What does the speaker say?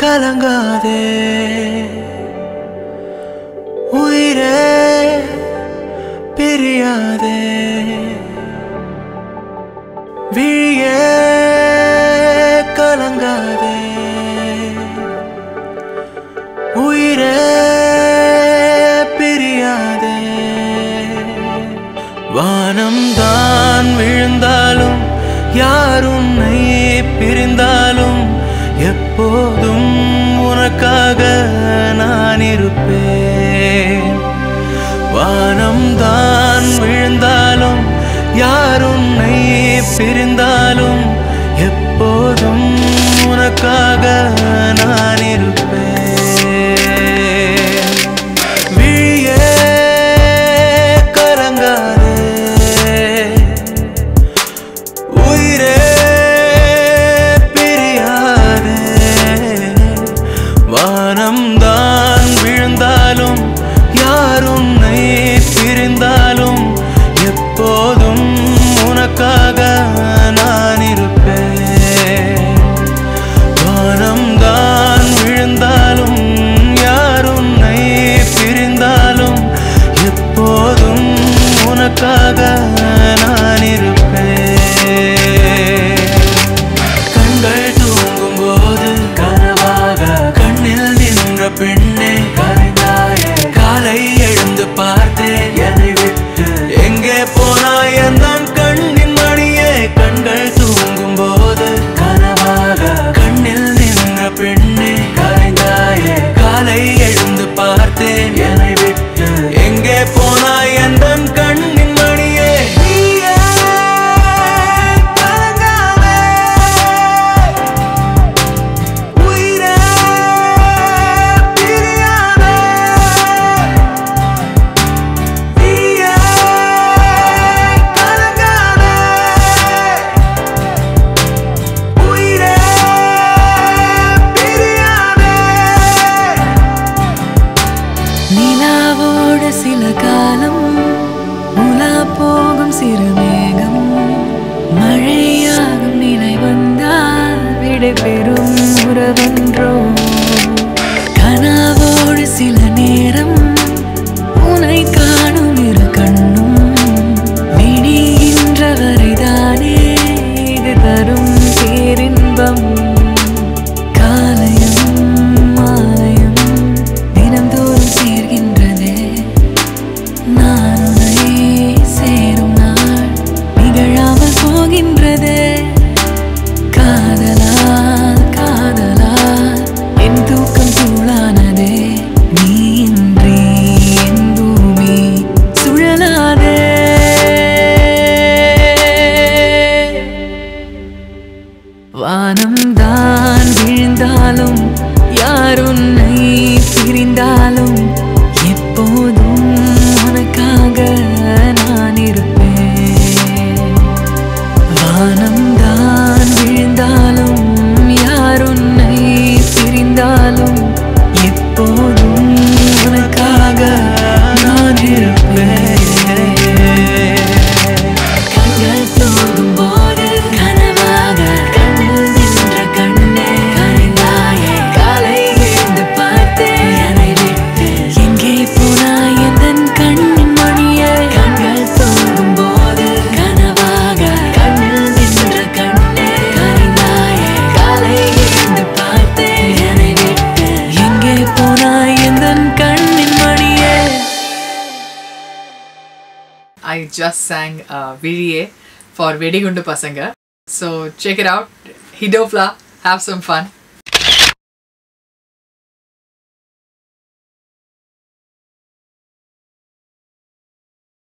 கலங்காதே உயிரே பிரியாதே விழியே கலங்காதே உயிரே பிரியாதே வானம் தான் விழுந்தாலும் யார் உன்னை பிரிந்தாலும் எப்போதும் உனக்காக நான் இருப்பேன் வானம் தான் விழுந்தாலும் யார் உன்னை பிரிந்தாலும் எப்போதும் உனக்காக நான் இருப்பேன் விழியே கலங்காதே உயிரே பிரியாதே வானம் தான் விழுந்தாலும் யார் உன்னை பிரிந்தாலும் எப்போதும் உனக்காக நான் இருப்பேன் வானம் தான் விழுந்தாலும் யார் உன்னை பிரிந்தாலும் எப்போதும் உனக்காக நான் இருப்பேன் கண்கள் தூங்கும் போது கனவாக கண்ணில் நின்ற பெண்ணே கரைந்தாயே காலை எழுந்து பார்த்தேன் என்னை விட்டு எங்கே போனாய் எந்த கண்ணின் மணியே கண்கள் தூங்கும் போது கனவாக கண்ணில் நின்ற பெண்ணே கரைந்தாயே காலை எழுந்து பார்த்தேன் என்னை விட்டு எங்கே போனாய் எந்த கண்ணின் மணியே நீயே கலங்காதே உயிரே பிரியாதே நீயே கலங்காதே உயிரே பிரியாதே நிலாவோடு சில காலம் உலா போகும் சிறு மேகம் மழையாகும் நிலை வந்தால் விடை பெறும் உறவன்றோ கனாவோடு சில நேரம் உனை காணும் இரு கண்ணும் விடிகின்ற வரைதானே இது தரும் பேரின்பம் காலையும் மாலையும் தினந்தோறும் சேர்கின்றதே நான் உன்னை சேரும் நாள் நிகழாமல் போகின்றதே காதலால் காதலால் என் தூக்கம் சூழானதே நீ இன்றி என் பூமி சுழலாதே வானம் தான் விழுந்தாலும் யார் உன்னை பிரிந்தாலும் எப்போதும் உனக்காக நான் இருப்பேன் வானம் தான் விழுந்தாலும் யார் உன்னை பிரிந்தாலும் எப்போதும் உனக்காக நான் இருப்பேன் கண்கள் தூங்கும் போது கனவாக கண்ணில் நின்ற கண்ணே கரைந்தாயே காலை எழுந்து பார்த்தேன் என்னை விட்டு எங்கே போனாய் எந்தன் கண்ணின் மணியே கண்கள் தூங்கும் போது கனவாக கண்ணில் நின்ற கண்ணே கரைந்தாயே காலை எழுந்து பார்த்தேன் என்னை விட்டு எங்கே போனாய் எந்தன் கண்ணின் மணியே I just sang uh, Viriye for Vedigundu Pasanga. So check it out. Hidofla, have some fun.